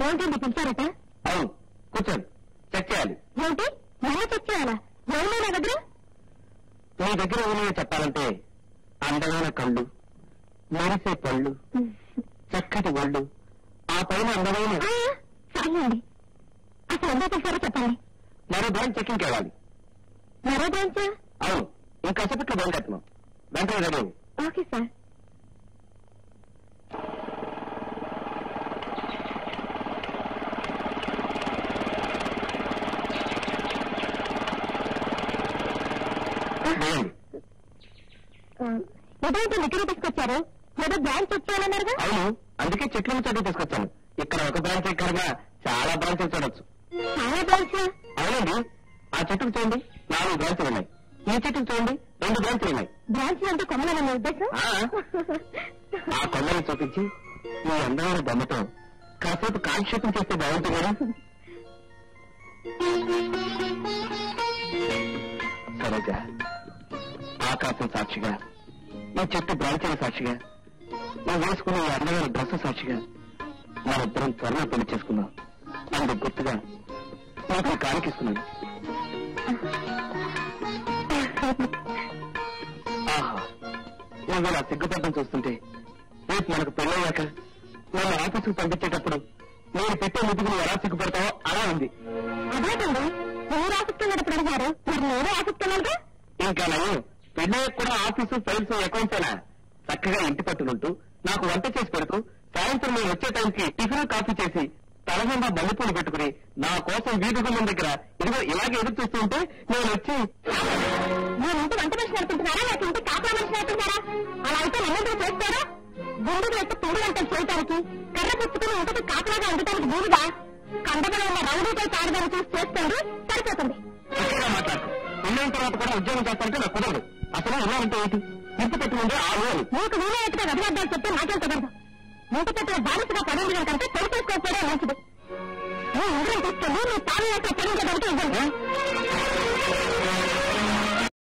ఏమిటండి పిలిచారట అవును కూర్చోండి చెక్ చేయాలి ఏమిటి మళ్ళీ చెక్ చేయాలా ఎవరు నా దగ్గర మీ దగ్గర ఉన్నాయో చెప్పాలంటే అందమైన కళ్ళు మెరిసే పళ్ళు చక్కటి ఒళ్ళు ఆ పైన అందమైన ఆ, సరే అండి అసలు ఎందుకు పిలిచారో చెప్పండి మరో బ్యాంక్ చెక్కింగ్ వెళ్ళాలి మరో బ్రాంచ్ అవును ఇంకా సేపట్లో బయలుదేరుతున్నాం వెంటనే రెడీ అవ్వు. ఓకే సార్ దిగండి. ఏదైతే ఇక్కడ తీసుకొచ్చారు ఏదో బ్రాంచ్ చెక్ చేయాలన్నారుగా అవును అందుకే చెట్ల చోటు తీసుకొచ్చాను ఇక్కడ ఒక బ్రాంచ్ ఎక్కడగా చాలా బ్రాంచెస్ చూడొచ్చు చాలా బ్రాంచ్ అవునండి ఆ చెట్టుకు చూడండి నాలుగు బ్రాంచులు ఉన్నాయి ఈ చెట్టుకు చూడండి రెండు బ్రాంచులు ఉన్నాయి బ్రాంచ్ అంటే కొమ్మలన్న ఉద్దేశం ఆ. ఆ కొండలు చూపించి ఈ అందమైన బొమ్మతో కాసేపు కాలక్షేపం చేస్తే బాగుంటుంది కదా సరేగా ఆకాశం సాక్షిగా ఈ చెట్టు బ్రాంచీల సాక్షిగా నువ్వు వేసుకున్న ఈ అందమైన డ్రెస్ సాక్షిగా మనిద్దరం త్వరలో పెళ్లి చేసుకుందాం అందుకు గుర్తుగా నీకు కానికిస్తున్నాను ఆహా నువ్వు నా సిగ్గుపడడం చూస్తుంటే రేపు మనకు పెళ్ళయ్యాక నన్ను ఆఫీసుకు పంపించేటప్పుడు నేను పెట్టే ముద్దుకు నువ్వు ఎలా సిగ్గుపడతావో అలా ఉంది అదేటండి మీరు ఆసక్తి ఉన్నప్పుడు అడిగారు మరి నేను ఆసక్తి ఉన్నదా ఇంకా నయం పెళ్ళయ్యాక కూడా ఆఫీసు ఫైల్స్ అకౌంట్సేనా చక్కగా ఇంటి పట్టునుంటూ నాకు వంట చేసి పెడుతూ సాయంత్రం నేను వచ్చే టైంకి టిఫిన్ కాఫీ చేసి తలహండా బండిపూలు పెట్టుకుని నా కోసం వీధి గుమ్మం దగ్గర ఇదిగో ఇలాగే ఎదురు చూస్తూ ఉంటే నేను వచ్చి మీరు ఇంటి వంట మనిషి నడుపుతున్నారా లేక ఇంటి కాపా మనిషి నడుపుతున్నారా అలా అయితే నన్నెందుకు చేస్తారా గుండు వేస్తే పిండి వంటలు చేయటానికి కర్ర పుచ్చుకుని ఇంటికి కాపలాగా ఉండటానికి వీలుగా కండగా ఉన్న రౌడీపై తాడదాన్ని చూసి చేసుకోండి సరిపోతుంది చక్కగా మాట్లాడు పెళ్ళైన తర్వాత కూడా ఉద్యోగం చేస్తానంటే నాకు కుదరదు అసలు ఇలా అంటే ఏంటి ఇంటి పెట్టుకుంటే ఆ ఊరు మీకు వీలైనట్టుగా వదిలేద్దాలు చెప్తే నాకేం కుదరదు ఇంటి పెట్టిన బానిసగా పడింది కంటే పెళ్లి చేసుకోకపోవడం మంచిది మీ ఇంద్రం తీసుకెళ్ళి మీ తాను యొక్క చెల్లించడానికి ఇవ్వండి